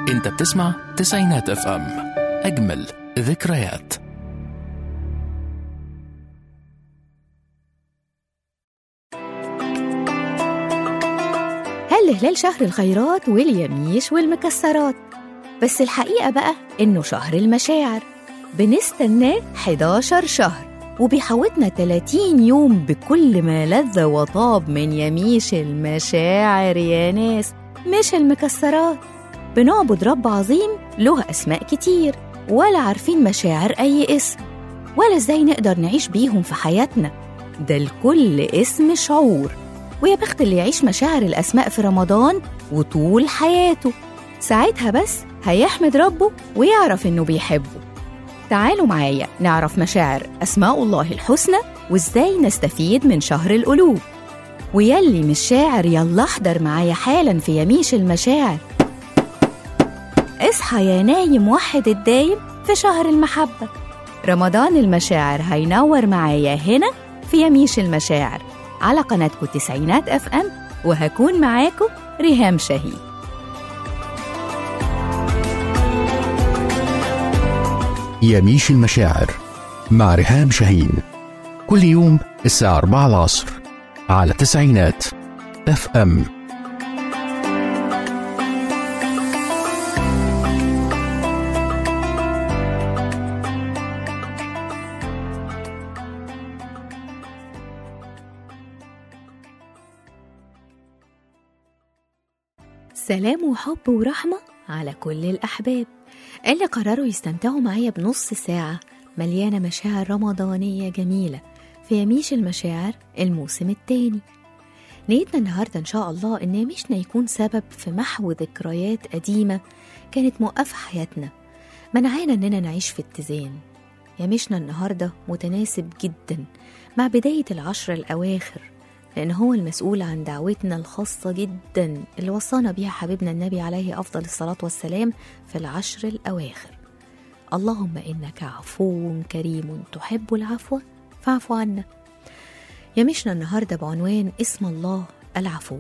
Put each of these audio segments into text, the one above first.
انت بتسمع تسعينات اف ام اجمل ذكريات هل هلال شهر الخيرات واليميش والمكسرات بس الحقيقة بقى إنه شهر المشاعر بنستناه 11 شهر وبيحوطنا 30 يوم بكل ما لذ وطاب من يميش المشاعر يا ناس مش المكسرات بنعبد رب عظيم له أسماء كتير ولا عارفين مشاعر أي اسم ولا إزاي نقدر نعيش بيهم في حياتنا ده الكل اسم شعور ويا بخت اللي يعيش مشاعر الأسماء في رمضان وطول حياته ساعتها بس هيحمد ربه ويعرف إنه بيحبه تعالوا معايا نعرف مشاعر أسماء الله الحسنى وإزاي نستفيد من شهر القلوب ويلي مش شاعر يلا احضر معايا حالا في يميش المشاعر اصحى يا نايم وحد الدايم في شهر المحبة رمضان المشاعر هينور معايا هنا في يميش المشاعر على قناتكم تسعينات اف ام وهكون معاكم ريهام شهيد يميش المشاعر مع ريهام شاهين كل يوم الساعة 4 العصر على تسعينات اف ام سلام وحب ورحمة على كل الأحباب اللي قرروا يستمتعوا معايا بنص ساعة مليانة مشاعر رمضانية جميلة في يميش المشاعر الموسم التاني نيتنا النهاردة إن شاء الله إن يميشنا يكون سبب في محو ذكريات قديمة كانت موقفة حياتنا منعانا إننا نعيش في اتزان يميشنا النهاردة متناسب جدا مع بداية العشر الأواخر لأن هو المسؤول عن دعوتنا الخاصة جدا اللي وصانا بيها حبيبنا النبي عليه أفضل الصلاة والسلام في العشر الأواخر اللهم إنك عفو كريم تحب العفو فاعف عنا يمشنا النهاردة بعنوان اسم الله العفو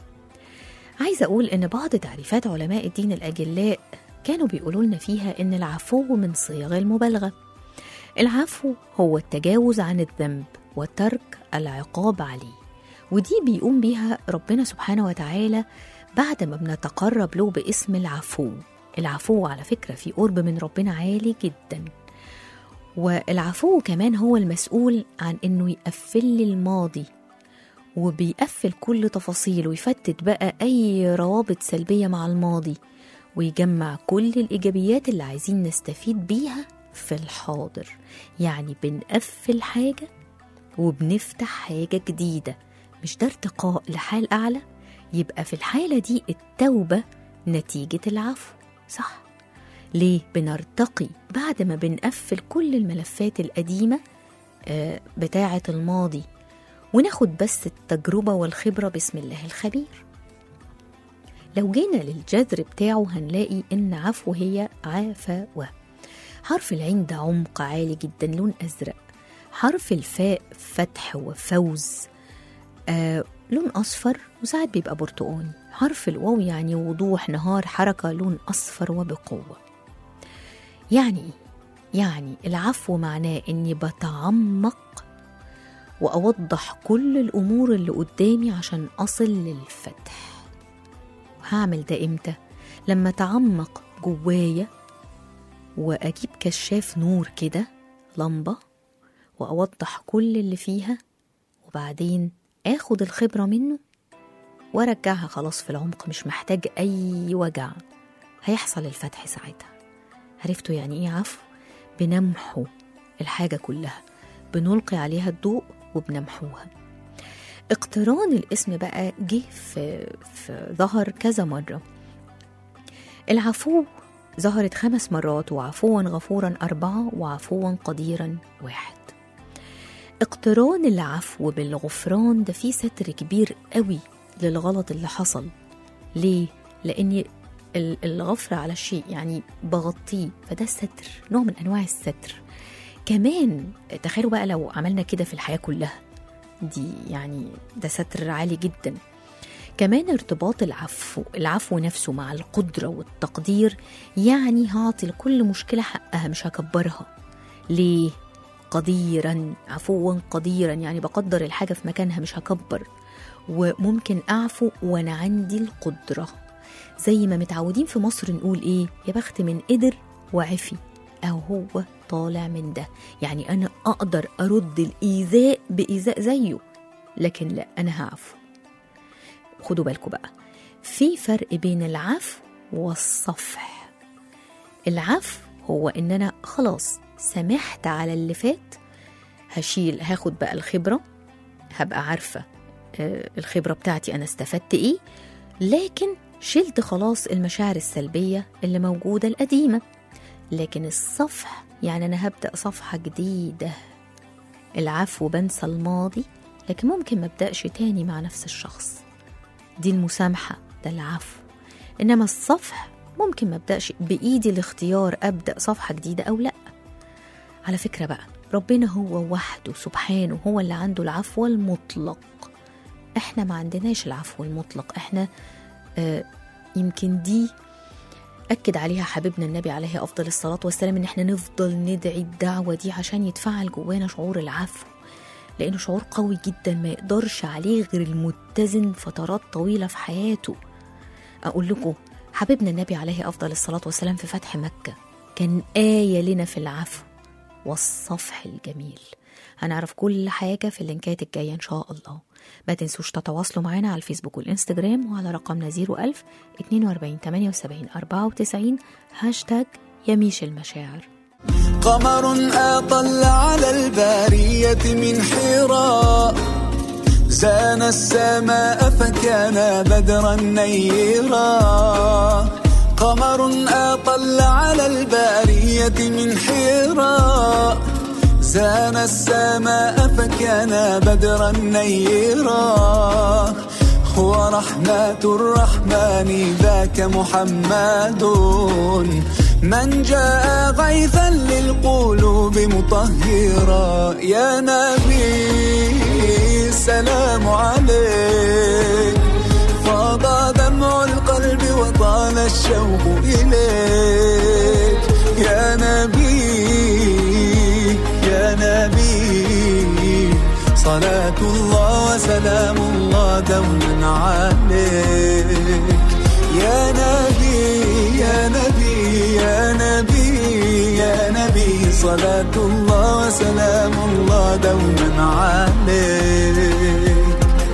عايزة أقول إن بعض تعريفات علماء الدين الأجلاء كانوا بيقولوا لنا فيها إن العفو من صيغ المبالغة العفو هو التجاوز عن الذنب وترك العقاب عليه ودي بيقوم بيها ربنا سبحانه وتعالى بعد ما بنتقرب له باسم العفو العفو على فكرة في قرب من ربنا عالي جدا والعفو كمان هو المسؤول عن انه يقفل لي الماضي وبيقفل كل تفاصيل ويفتت بقى اي روابط سلبية مع الماضي ويجمع كل الايجابيات اللي عايزين نستفيد بيها في الحاضر يعني بنقفل حاجة وبنفتح حاجة جديدة مش ده ارتقاء لحال أعلى يبقى في الحالة دي التوبة نتيجة العفو صح ليه بنرتقي بعد ما بنقفل كل الملفات القديمة آه، بتاعة الماضي وناخد بس التجربة والخبرة بسم الله الخبير لو جينا للجذر بتاعه هنلاقي إن عفو هي عافوة حرف العين ده عمق عالي جدا لون أزرق حرف الفاء فتح وفوز آه لون أصفر وساعات بيبقى برتقاني حرف الواو يعني وضوح نهار حركة لون أصفر وبقوة يعني إيه؟ يعني العفو معناه إني بتعمق وأوضح كل الأمور اللي قدامي عشان أصل للفتح وهعمل ده إمتى؟ لما أتعمق جوايا وأجيب كشاف نور كده لمبة وأوضح كل اللي فيها وبعدين اخد الخبرة منه وارجعها خلاص في العمق مش محتاج اي وجع هيحصل الفتح ساعتها عرفتوا يعني ايه عفو بنمحو الحاجة كلها بنلقي عليها الضوء وبنمحوها اقتران الاسم بقى جه في, في ظهر كذا مرة العفو ظهرت خمس مرات وعفوا غفورا أربعة وعفوا قديرا واحد اقتران العفو بالغفران ده فيه ستر كبير قوي للغلط اللي حصل ليه؟ لأن ال- الغفر على الشيء يعني بغطيه فده ستر نوع من أنواع الستر كمان تخيلوا بقى لو عملنا كده في الحياة كلها دي يعني ده ستر عالي جدا كمان ارتباط العفو العفو نفسه مع القدرة والتقدير يعني هعطي لكل مشكلة حقها مش هكبرها ليه؟ قديرا عفوا قديرا يعني بقدر الحاجة في مكانها مش هكبر وممكن أعفو وأنا عندي القدرة زي ما متعودين في مصر نقول إيه يا بخت من قدر وعفي أو هو طالع من ده يعني أنا أقدر أرد الإيذاء بإيذاء زيه لكن لا أنا هعفو خدوا بالكم بقى في فرق بين العفو والصفح العفو هو ان انا خلاص سمحت على اللي فات هشيل هاخد بقى الخبره هبقى عارفه آه، الخبره بتاعتي انا استفدت ايه لكن شلت خلاص المشاعر السلبيه اللي موجوده القديمه لكن الصفح يعني انا هبدا صفحه جديده العفو بنسى الماضي لكن ممكن ما ابداش تاني مع نفس الشخص دي المسامحة ده العفو إنما الصفح ممكن ما ابدأش بإيدي الاختيار أبدأ صفحة جديدة أو لأ على فكرة بقى ربنا هو وحده سبحانه هو اللي عنده العفو المطلق احنا ما عندناش العفو المطلق احنا آه يمكن دي أكد عليها حبيبنا النبي عليه أفضل الصلاة والسلام إن احنا نفضل ندعي الدعوة دي عشان يتفعل جوانا شعور العفو لأنه شعور قوي جدا ما يقدرش عليه غير المتزن فترات طويلة في حياته أقول لكم حبيبنا النبي عليه أفضل الصلاة والسلام في فتح مكة كان آية لنا في العفو والصفح الجميل هنعرف كل حاجة في اللينكات الجاية إن شاء الله ما تنسوش تتواصلوا معنا على الفيسبوك والإنستجرام وعلى رقمنا 01000 42 78 94 هاشتاج يميش المشاعر قمر أطل على البارية من حراء زان السماء فكان بدرا نيرا قمر أطل على البارية من حراء زان السماء فكان بدرا نيرا هو رحمة الرحمن ذاك محمد من جاء غيثا للقلوب مطهرا يا نبي سلام عليك فاض دمع القلب وطال الشوق إليك يا نبي يا نبي صلاة الله وسلام الله دوما عليك يا نبي يا نبي يا نبي يا نبي صلاة الله وسلام الله دوما عليك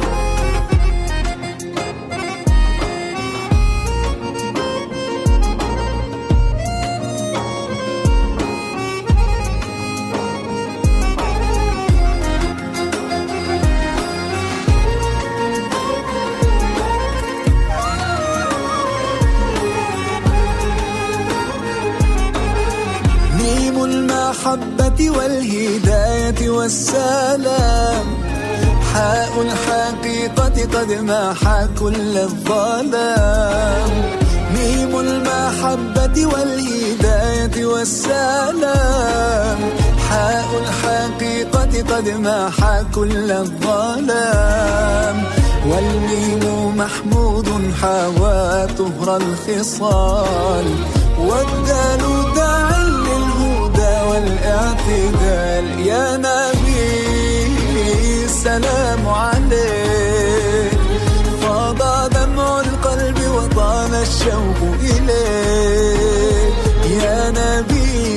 ميم المحبة والهداية والسلام حاء الحقيقة قد محى كل الظلام ميم المحبة والهداية والسلام حاء الحقيقة قد محى كل الظلام والميم محمود حوى طهر الخصال والدال داع للهدى والاعتدال يا نبي السلام عليك فاض دمع القلب وطال الشوق إليك يا نبي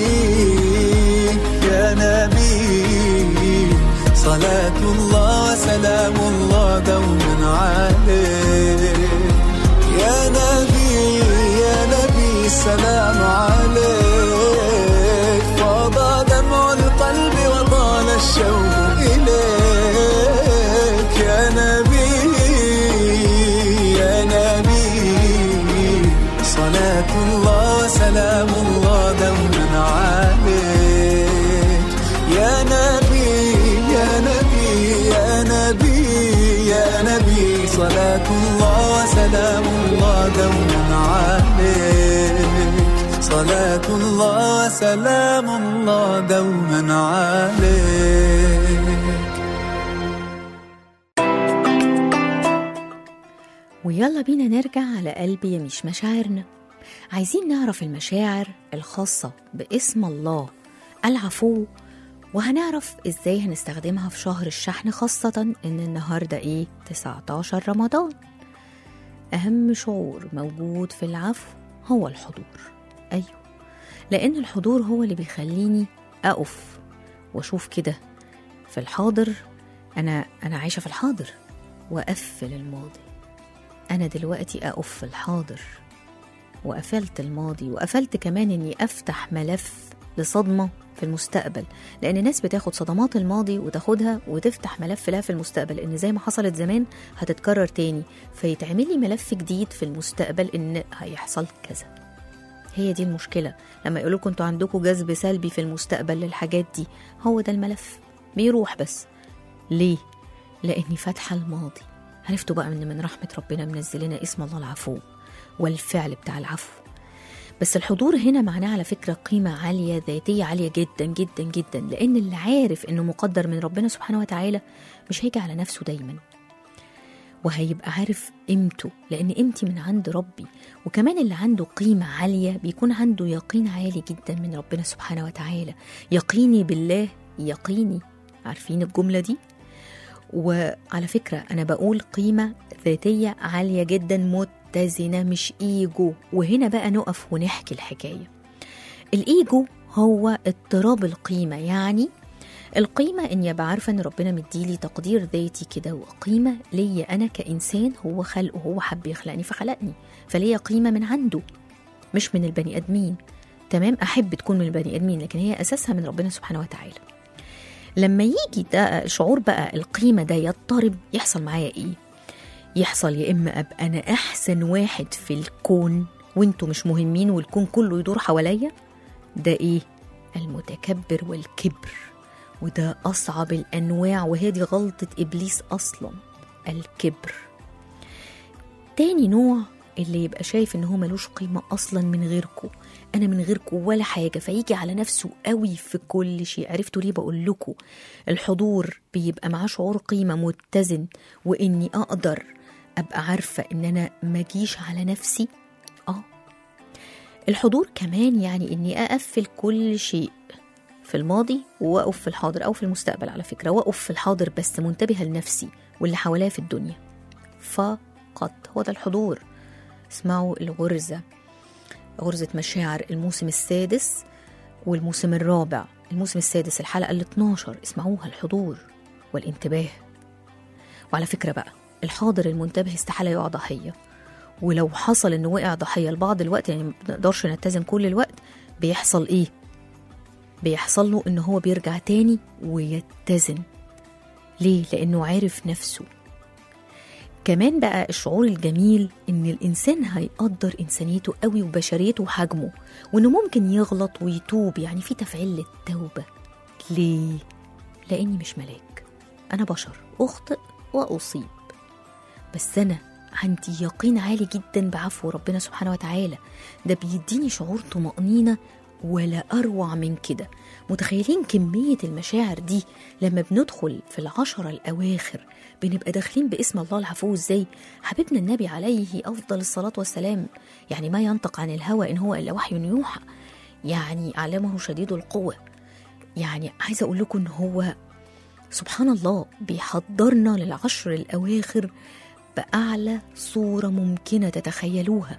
يا نبي صلاة الله وسلام الله دوما عليك يا نبي يا نبي السلام عليك فاض دمع القلب وطال الشوق إليك يا نبي يا نبي صلاة الله وسلام الله دوما عليك يا نبي يا نبي يا نبي يا نبي صلاة الله وسلام الله دوما عليك صلاة الله وسلام الله دوما عليك ويلا بينا نرجع على قلب يميش مشاعرنا عايزين نعرف المشاعر الخاصة باسم الله العفو وهنعرف ازاي هنستخدمها في شهر الشحن خاصة ان النهاردة ايه 19 رمضان أهم شعور موجود في العفو هو الحضور أيوه لأن الحضور هو اللي بيخليني أقف وأشوف كده في الحاضر أنا أنا عايشة في الحاضر وأقفل الماضي أنا دلوقتي أقف في الحاضر وقفلت الماضي وقفلت كمان إني أفتح ملف لصدمة في المستقبل لأن الناس بتاخد صدمات الماضي وتاخدها وتفتح ملف لها في المستقبل إن زي ما حصلت زمان هتتكرر تاني فيتعمل لي ملف جديد في المستقبل إن هيحصل كذا هي دي المشكلة لما يقولوا لكم انتوا عندكم جذب سلبي في المستقبل للحاجات دي هو ده الملف بيروح بس ليه؟ لأني فاتحة الماضي عرفتوا بقى ان من رحمة ربنا منزل لنا اسم الله العفو والفعل بتاع العفو بس الحضور هنا معناه على فكرة قيمة عالية ذاتية عالية جدا جدا جدا لأن اللي عارف إنه مقدر من ربنا سبحانه وتعالى مش هيجي على نفسه دايما وهيبقى عارف قيمته لأن قيمتي من عند ربي وكمان اللي عنده قيمة عالية بيكون عنده يقين عالي جدا من ربنا سبحانه وتعالى يقيني بالله يقيني عارفين الجملة دي؟ وعلى فكرة أنا بقول قيمة ذاتية عالية جدا متزنة مش إيجو وهنا بقى نقف ونحكي الحكاية الإيجو هو اضطراب القيمة يعني القيمة إني أبقى عارفة إن ربنا مديلي تقدير ذاتي كده وقيمة ليا أنا كإنسان هو خلقه هو حب يخلقني فخلقني فليا قيمة من عنده مش من البني آدمين تمام أحب تكون من البني آدمين لكن هي أساسها من ربنا سبحانه وتعالى لما يجي ده شعور بقى القيمة ده يضطرب يحصل معايا إيه؟ يحصل يا إما أبقى أنا أحسن واحد في الكون وانتوا مش مهمين والكون كله يدور حواليا ده إيه؟ المتكبر والكبر وده أصعب الأنواع وهي دي غلطة إبليس أصلا الكبر تاني نوع اللي يبقى شايف ان هو ملوش قيمة اصلا من غيركم انا من غيركم ولا حاجة فيجي على نفسه قوي في كل شيء عرفتوا ليه بقول لكم الحضور بيبقى معاه شعور قيمة متزن واني اقدر ابقى عارفة ان انا مجيش على نفسي اه الحضور كمان يعني اني اقفل كل شيء في الماضي واقف في الحاضر او في المستقبل على فكرة واقف في الحاضر بس منتبهة لنفسي واللي حواليا في الدنيا فقط هو ده الحضور اسمعوا الغرزة غرزة مشاعر الموسم السادس والموسم الرابع الموسم السادس الحلقة ال 12 اسمعوها الحضور والانتباه وعلى فكرة بقى الحاضر المنتبه استحالة يقع ضحية ولو حصل انه وقع ضحية لبعض الوقت يعني ما بنقدرش نتزن كل الوقت بيحصل ايه بيحصل له ان هو بيرجع تاني ويتزن ليه لانه عارف نفسه كمان بقى الشعور الجميل ان الانسان هيقدر انسانيته قوي وبشريته وحجمه وانه ممكن يغلط ويتوب يعني في تفعيل للتوبه ليه لاني مش ملاك انا بشر اخطئ واصيب بس انا عندي يقين عالي جدا بعفو ربنا سبحانه وتعالى ده بيديني شعور طمأنينة ولا أروع من كده متخيلين كمية المشاعر دي لما بندخل في العشرة الأواخر بنبقى داخلين باسم الله العفو ازاي حبيبنا النبي عليه أفضل الصلاة والسلام يعني ما ينطق عن الهوى إن هو إلا وحي يوحى يعني علمه شديد القوة يعني عايزة أقول لكم إن هو سبحان الله بيحضرنا للعشر الأواخر بأعلى صورة ممكنة تتخيلوها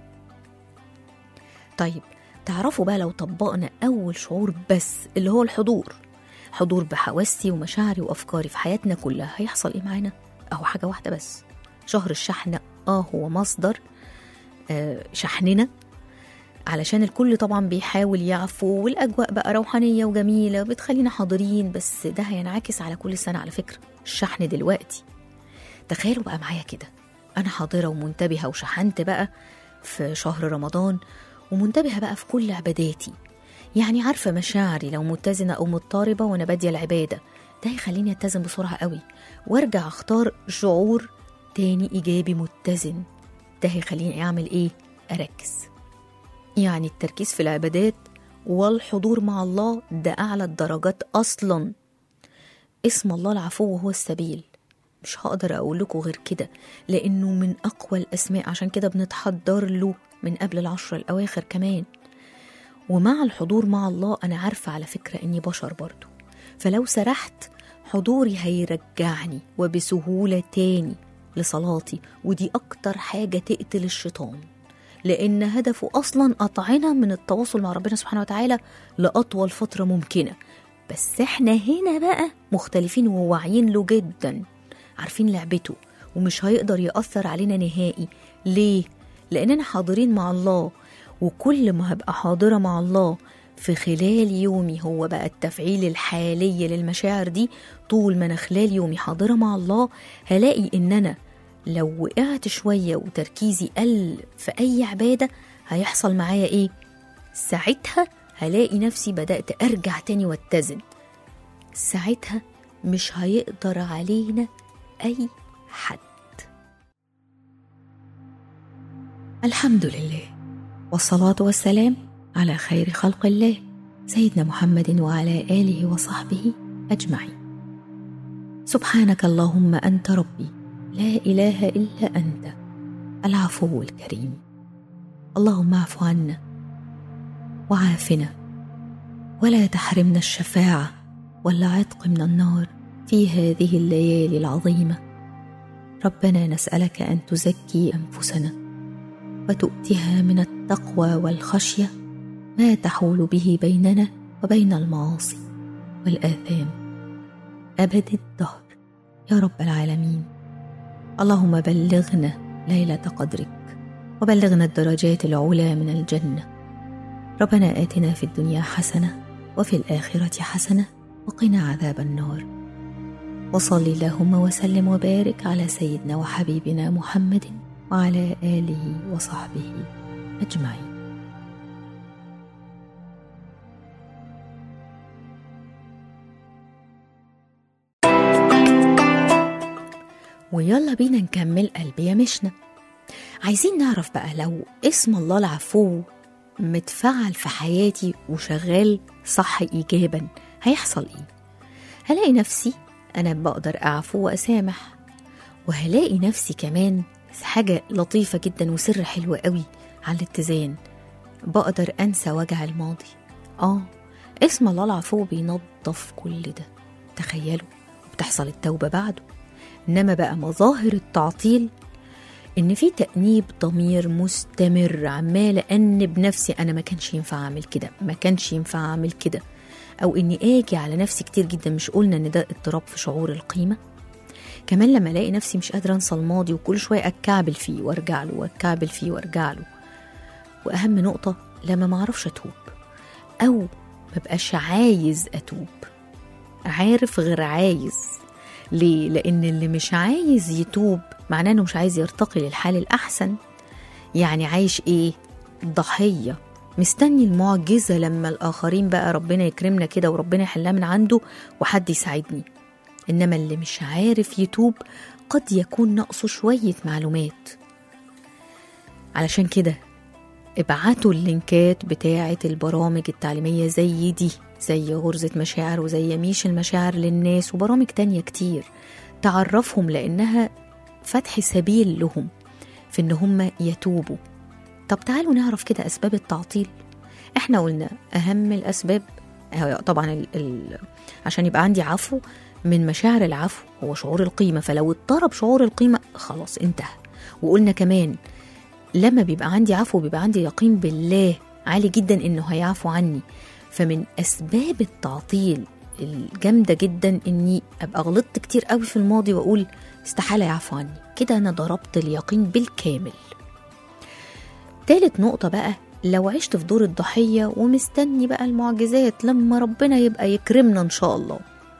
طيب تعرفوا بقى لو طبقنا أول شعور بس اللي هو الحضور حضور بحواسي ومشاعري وأفكاري في حياتنا كلها هيحصل إيه معانا؟ أهو حاجة واحدة بس شهر الشحن آه هو مصدر آه شحننا علشان الكل طبعا بيحاول يعفو والأجواء بقى روحانية وجميلة بتخلينا حاضرين بس ده هينعكس على كل سنة على فكرة الشحن دلوقتي تخيلوا بقى معايا كده أنا حاضرة ومنتبهة وشحنت بقى في شهر رمضان ومنتبهة بقى في كل عباداتي يعني عارفة مشاعري لو متزنة أو مضطربة وأنا بادية العبادة ده هيخليني أتزن بسرعة قوي وارجع أختار شعور تاني إيجابي متزن ده هيخليني أعمل إيه؟ أركز يعني التركيز في العبادات والحضور مع الله ده أعلى الدرجات أصلا اسم الله العفو هو السبيل مش هقدر اقول لكم غير كده لانه من اقوى الاسماء عشان كده بنتحضر له من قبل العشر الاواخر كمان ومع الحضور مع الله انا عارفه على فكره اني بشر برضو فلو سرحت حضوري هيرجعني وبسهوله تاني لصلاتي ودي اكتر حاجه تقتل الشيطان لان هدفه اصلا قطعنا من التواصل مع ربنا سبحانه وتعالى لاطول فتره ممكنه بس احنا هنا بقى مختلفين وواعيين له جدا عارفين لعبته ومش هيقدر يأثر علينا نهائي ليه؟ لأننا حاضرين مع الله وكل ما هبقى حاضرة مع الله في خلال يومي هو بقى التفعيل الحالي للمشاعر دي طول ما أنا خلال يومي حاضرة مع الله هلاقي إن أنا لو وقعت شوية وتركيزي قل في أي عبادة هيحصل معايا إيه؟ ساعتها هلاقي نفسي بدأت أرجع تاني واتزن ساعتها مش هيقدر علينا أي حد الحمد لله والصلاة والسلام على خير خلق الله سيدنا محمد وعلى آله وصحبه أجمعين سبحانك اللهم أنت ربي لا إله إلا أنت العفو الكريم اللهم اعف عنا وعافنا ولا تحرمنا الشفاعة والعتق من النار في هذه الليالي العظيمة ربنا نسألك أن تزكي أنفسنا وتؤتها من التقوى والخشية ما تحول به بيننا وبين المعاصي والآثام أبد الدهر يا رب العالمين اللهم بلغنا ليلة قدرك وبلغنا الدرجات العلى من الجنة ربنا آتنا في الدنيا حسنة وفي الآخرة حسنة وقنا عذاب النار وصل اللهم وسلم وبارك على سيدنا وحبيبنا محمد وعلى آله وصحبه أجمعين ويلا بينا نكمل قلبي يا مشنا عايزين نعرف بقى لو اسم الله العفو متفعل في حياتي وشغال صح إيجابا هيحصل إيه؟ هلاقي نفسي أنا بقدر أعفو وأسامح وهلاقي نفسي كمان حاجة لطيفة جدا وسر حلو قوي على الاتزان بقدر أنسى وجع الماضي آه اسم الله العفو بينظف كل ده تخيلوا بتحصل التوبة بعده إنما بقى مظاهر التعطيل إن في تأنيب ضمير مستمر عمال أنب نفسي أنا ما كانش ينفع أعمل كده ما كانش ينفع أعمل كده أو إني آجي على نفسي كتير جدا مش قلنا إن ده اضطراب في شعور القيمة كمان لما الاقي نفسي مش قادره انسى الماضي وكل شويه اتكعبل فيه وارجع له واتكعبل فيه وارجع له واهم نقطه لما ما اعرفش اتوب او مبقاش عايز اتوب عارف غير عايز ليه لان اللي مش عايز يتوب معناه انه مش عايز يرتقي للحال الاحسن يعني عايش ايه ضحيه مستني المعجزه لما الاخرين بقى ربنا يكرمنا كده وربنا يحلها من عنده وحد يساعدني إنما اللي مش عارف يتوب قد يكون ناقصه شوية معلومات علشان كده ابعتوا اللينكات بتاعة البرامج التعليمية زي دي زي غرزة مشاعر وزي ميش المشاعر للناس وبرامج تانية كتير تعرفهم لأنها فتح سبيل لهم في إن هم يتوبوا طب تعالوا نعرف كده أسباب التعطيل احنا قلنا أهم الأسباب طبعا ال ال عشان يبقى عندي عفو من مشاعر العفو هو شعور القيمة فلو اضطرب شعور القيمة خلاص انتهى وقلنا كمان لما بيبقى عندي عفو بيبقى عندي يقين بالله عالي جدا انه هيعفو عني فمن اسباب التعطيل الجامدة جدا اني ابقى غلطت كتير قوي في الماضي واقول استحالة يعفو عني كده انا ضربت اليقين بالكامل تالت نقطة بقى لو عشت في دور الضحية ومستني بقى المعجزات لما ربنا يبقى يكرمنا إن شاء الله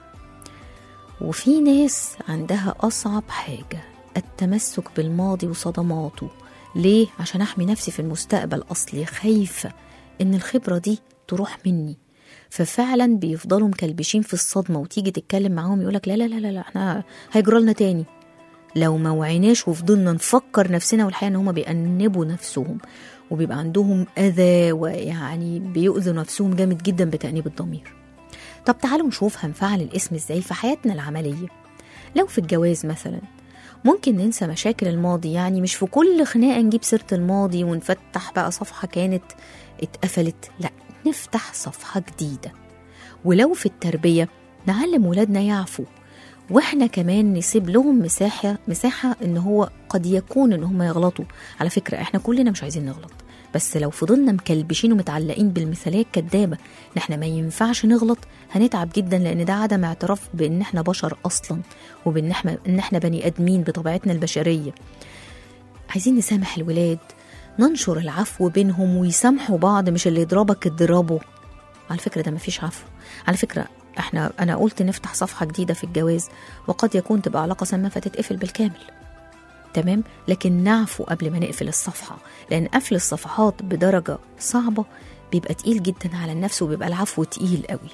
وفي ناس عندها أصعب حاجة التمسك بالماضي وصدماته ليه؟ عشان أحمي نفسي في المستقبل أصلي خايفة إن الخبرة دي تروح مني ففعلا بيفضلوا مكلبشين في الصدمة وتيجي تتكلم معاهم يقولك لا لا لا لا, لا احنا هيجرى لنا تاني لو ما وعيناش وفضلنا نفكر نفسنا والحقيقة ان هما بيأنبوا نفسهم وبيبقى عندهم أذى ويعني بيؤذوا نفسهم جامد جدا بتأنيب الضمير طب تعالوا نشوف هنفعل الاسم ازاي في حياتنا العملية لو في الجواز مثلا ممكن ننسى مشاكل الماضي يعني مش في كل خناقة نجيب سيرة الماضي ونفتح بقى صفحة كانت اتقفلت لا نفتح صفحة جديدة ولو في التربية نعلم ولادنا يعفوا واحنا كمان نسيب لهم مساحة مساحة ان هو قد يكون ان هم يغلطوا على فكرة احنا كلنا مش عايزين نغلط بس لو فضلنا مكلبشين ومتعلقين بالمثالية الكدابة ان احنا ما ينفعش نغلط هنتعب جدا لان ده عدم اعتراف بان احنا بشر اصلا وبان احنا ان احنا بني ادمين بطبيعتنا البشرية عايزين نسامح الولاد ننشر العفو بينهم ويسامحوا بعض مش اللي يضربك اضربه على فكرة ده مفيش عفو على فكرة احنا انا قلت نفتح صفحة جديدة في الجواز وقد يكون تبقى علاقة سامة فتتقفل بالكامل تمام لكن نعفو قبل ما نقفل الصفحة لأن قفل الصفحات بدرجة صعبة بيبقى تقيل جدا على النفس وبيبقى العفو تقيل قوي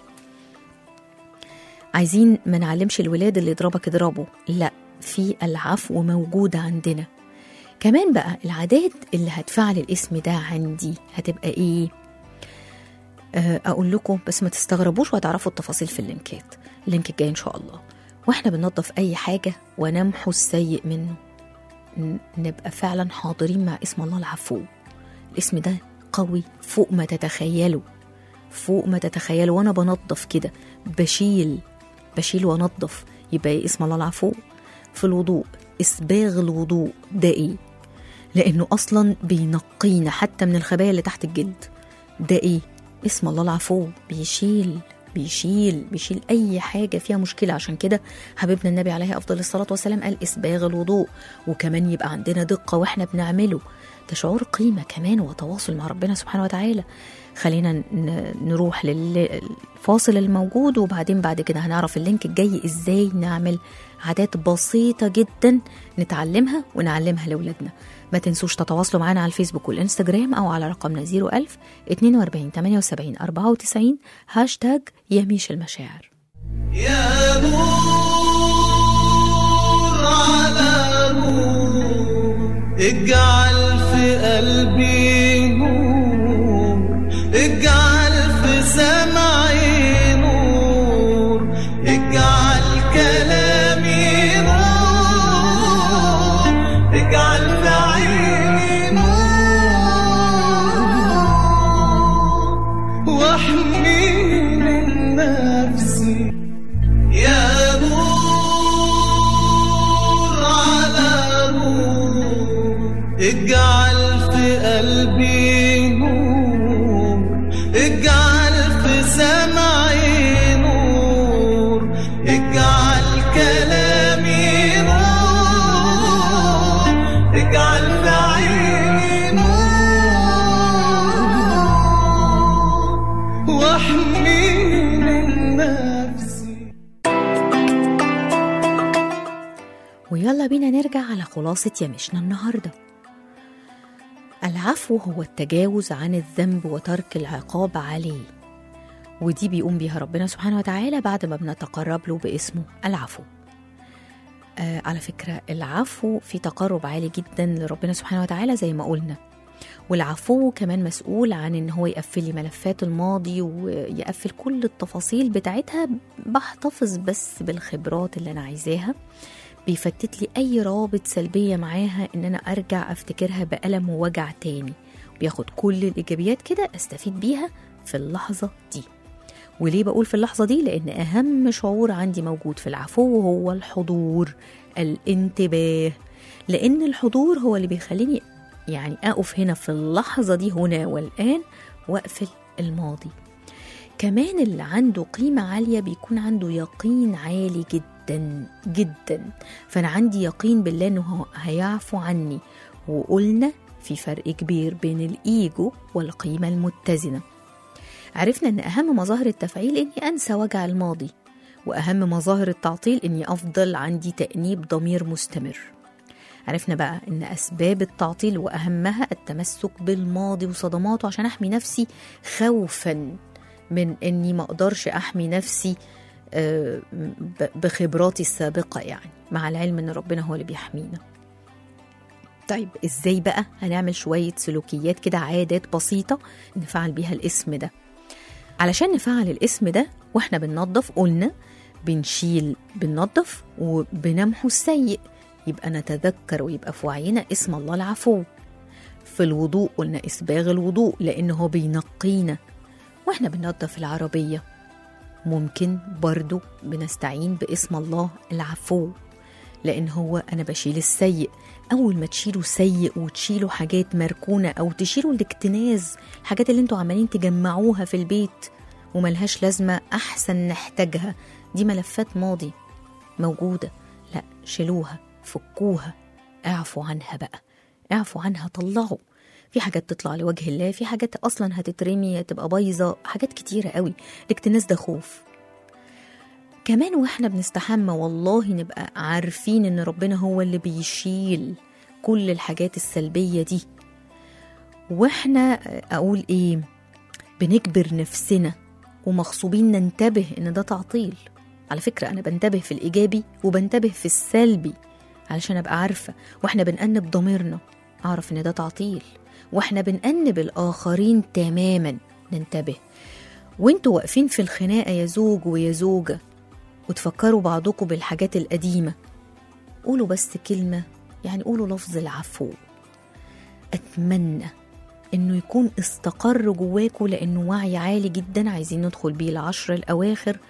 عايزين ما نعلمش الولاد اللي يضربك اضربه لا في العفو موجود عندنا كمان بقى العادات اللي هتفعل الاسم ده عندي هتبقى ايه آه، اقول لكم بس ما تستغربوش وهتعرفوا التفاصيل في اللينكات اللينك الجاي ان شاء الله واحنا بننظف اي حاجه ونمحو السيء منه ن- نبقى فعلا حاضرين مع اسم الله العفو الاسم ده قوي فوق ما تتخيلوا فوق ما تتخيلوا وانا بنظف كده بشيل بشيل وانظف يبقى إيه اسم الله العفو في الوضوء اسباغ الوضوء ده ايه لانه اصلا بينقينا حتى من الخبايا اللي تحت الجلد ده ايه اسم الله العفو بيشيل بيشيل بيشيل اي حاجه فيها مشكله عشان كده حبيبنا النبي عليه افضل الصلاه والسلام قال اسباغ الوضوء وكمان يبقى عندنا دقه واحنا بنعمله ده شعور قيمه كمان وتواصل مع ربنا سبحانه وتعالى خلينا ن- نروح للفاصل الموجود وبعدين بعد كده هنعرف اللينك الجاي ازاي نعمل عادات بسيطه جدا نتعلمها ونعلمها لاولادنا ما تنسوش تتواصلوا معنا على الفيسبوك والانستجرام او على رقمنا 01000 42 78 94 هاشتاج يميش المشاعر يا نور على نور اجعل في قلبي نور اجعل في سمعي نور اجعل كلامي نور اجعل في عيني نور واحميني من نفسي يا نور على نور اجعل في قلبي نور اجعل في سمعي نور اجعل كلامي نور اجعل في عيني نور واحميني من نفسي ويلا بينا نرجع على خلاصة يمشنا النهاردة العفو هو التجاوز عن الذنب وترك العقاب عليه ودي بيقوم بيها ربنا سبحانه وتعالى بعد ما بنتقرب له باسمه العفو آه على فكرة العفو في تقرب عالي جدا لربنا سبحانه وتعالى زي ما قلنا والعفو كمان مسؤول عن ان هو يقفل لي ملفات الماضي ويقفل كل التفاصيل بتاعتها بحتفظ بس بالخبرات اللي انا عايزاها بيفتت لي اي روابط سلبيه معاها ان انا ارجع افتكرها بالم ووجع تاني بياخد كل الايجابيات كده استفيد بيها في اللحظه دي وليه بقول في اللحظه دي لان اهم شعور عندي موجود في العفو هو الحضور الانتباه لان الحضور هو اللي بيخليني يعني اقف هنا في اللحظه دي هنا والان واقفل الماضي كمان اللي عنده قيمة عالية بيكون عنده يقين عالي جدا جدا فأنا عندي يقين بالله إنه هو هيعفو عني وقلنا في فرق كبير بين الإيجو والقيمة المتزنة عرفنا إن أهم مظاهر التفعيل إني أنسى وجع الماضي وأهم مظاهر التعطيل إني أفضل عندي تأنيب ضمير مستمر عرفنا بقى إن أسباب التعطيل وأهمها التمسك بالماضي وصدماته عشان أحمي نفسي خوفا من إني ما أقدرش أحمي نفسي آه، ب- بخبراتي السابقة يعني مع العلم إن ربنا هو اللي بيحمينا طيب إزاي بقى هنعمل شوية سلوكيات كده عادات بسيطة نفعل بيها الاسم ده علشان نفعل الاسم ده واحنا بننظف قلنا بنشيل بننظف وبنمحو السيء يبقى نتذكر ويبقى في وعينا اسم الله العفو في الوضوء قلنا إسباغ الوضوء لأنه هو بينقينا وإحنا بننظف العربية ممكن برضو بنستعين باسم الله العفو لأن هو أنا بشيل السيء أول ما تشيلوا سيء وتشيلوا حاجات مركونة أو تشيلوا الاكتناز الحاجات اللي انتوا عمالين تجمعوها في البيت وملهاش لازمة أحسن نحتاجها دي ملفات ماضي موجودة لا شيلوها فكوها اعفوا عنها بقى اعفوا عنها طلعوا في حاجات تطلع لوجه الله في حاجات اصلا هتترمي تبقى بايظه حاجات كتيره قوي الاكتناز ده خوف كمان واحنا بنستحمى والله نبقى عارفين ان ربنا هو اللي بيشيل كل الحاجات السلبيه دي واحنا اقول ايه بنجبر نفسنا ومغصوبين ننتبه ان ده تعطيل على فكره انا بنتبه في الايجابي وبنتبه في السلبي علشان ابقى عارفه واحنا بنأنب ضميرنا اعرف ان ده تعطيل واحنا بنأنب الاخرين تماما ننتبه وانتوا واقفين في الخناقه يا زوج ويا زوجه وتفكروا بعضكم بالحاجات القديمه قولوا بس كلمه يعني قولوا لفظ العفو اتمنى انه يكون استقر جواكوا لانه وعي عالي جدا عايزين ندخل بيه العشر الاواخر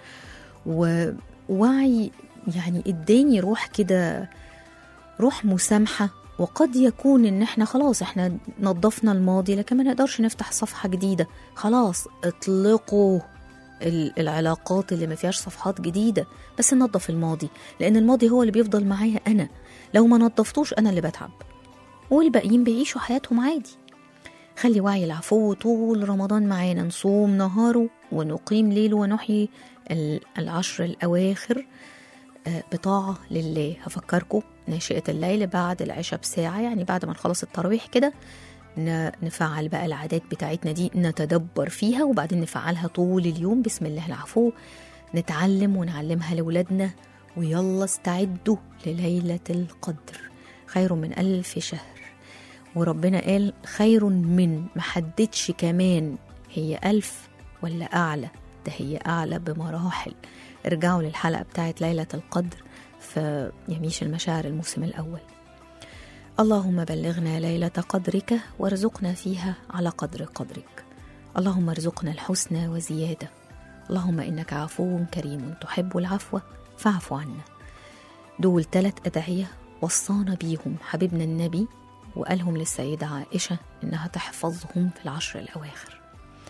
ووعي يعني اداني روح كده روح مسامحه وقد يكون ان احنا خلاص احنا نظفنا الماضي لكن ما نقدرش نفتح صفحه جديده خلاص اطلقوا ال- العلاقات اللي ما فيهاش صفحات جديده بس ننظف الماضي لان الماضي هو اللي بيفضل معايا انا لو ما نظفتوش انا اللي بتعب والباقيين بيعيشوا حياتهم عادي خلي وعي العفو طول رمضان معانا نصوم نهاره ونقيم ليله ونحيي ال- العشر الأواخر آه، بطاعة لله هفكركم ناشئة الليل بعد العشاء بساعة يعني بعد ما نخلص التراويح كده ن- نفعل بقى العادات بتاعتنا دي نتدبر فيها وبعدين نفعلها طول اليوم بسم الله العفو نتعلم ونعلمها لولادنا ويلا استعدوا لليلة القدر خير من ألف شهر وربنا قال خير من محددش كمان هي ألف ولا أعلى ده هي أعلى بمراحل ارجعوا للحلقة بتاعت ليلة القدر في يميش المشاعر الموسم الأول اللهم بلغنا ليلة قدرك وارزقنا فيها على قدر قدرك اللهم ارزقنا الحسنى وزيادة اللهم إنك عفو كريم تحب العفو فاعف عنا دول ثلاث أدعية وصانا بيهم حبيبنا النبي وقالهم للسيدة عائشة إنها تحفظهم في العشر الأواخر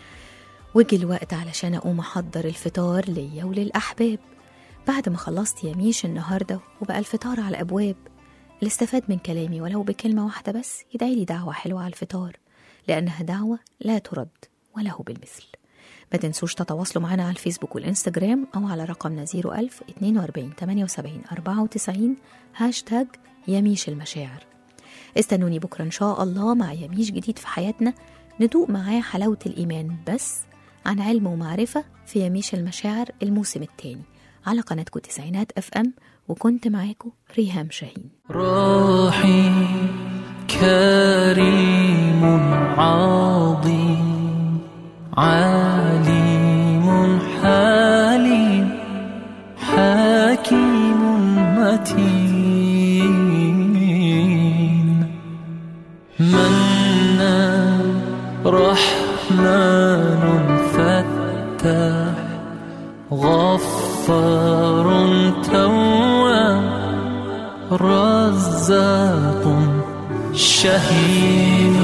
وجي الوقت علشان أقوم أحضر الفطار ليا وللأحباب بعد ما خلصت يميش النهاردة وبقى الفطار على الأبواب اللي استفاد من كلامي ولو بكلمة واحدة بس يدعي لي دعوة حلوة على الفطار لأنها دعوة لا ترد وله بالمثل ما تنسوش تتواصلوا معنا على الفيسبوك والإنستجرام أو على رقمنا 01000 42 78 94 هاشتاج يميش المشاعر استنوني بكرة إن شاء الله مع يميش جديد في حياتنا ندوق معاه حلاوة الإيمان بس عن علم ومعرفة في يميش المشاعر الموسم الثاني على قناتكم تسعينات اف ام وكنت معاكم ريهام شاهين رحيم كريم عظيم عليم حليم حكيم متين منان رحمن فتاح غفار تواب رزاق شهيد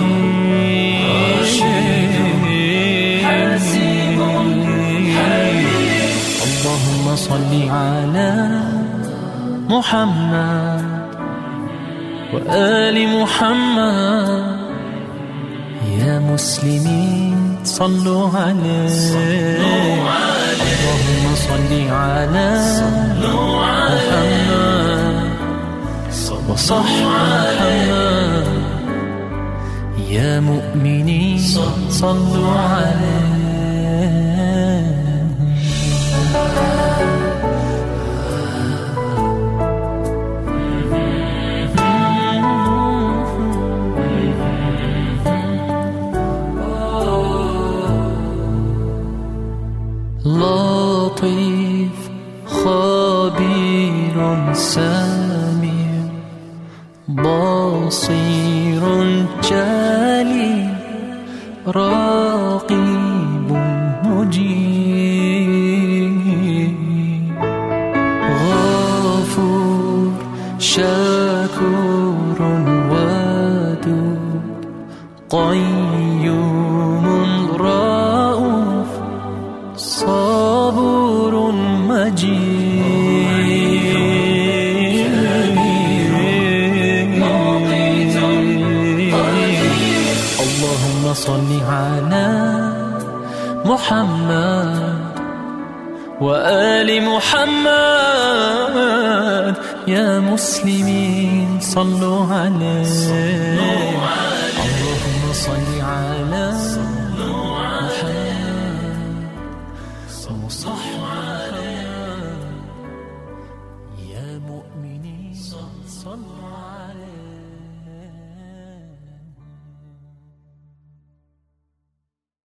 حسيب اللهم صل على محمد وآل محمد يا مسلمين صلوا عليه اللهم صل على محمد وصح محمد يا مؤمنين صلوا عليه لطيف خالق رقيب مجيب غفور شكور ودود قيوم رؤوف صبور مجيد اللهم صل على محمد وآل محمد يا مسلمين صلوا عليه اللهم صل على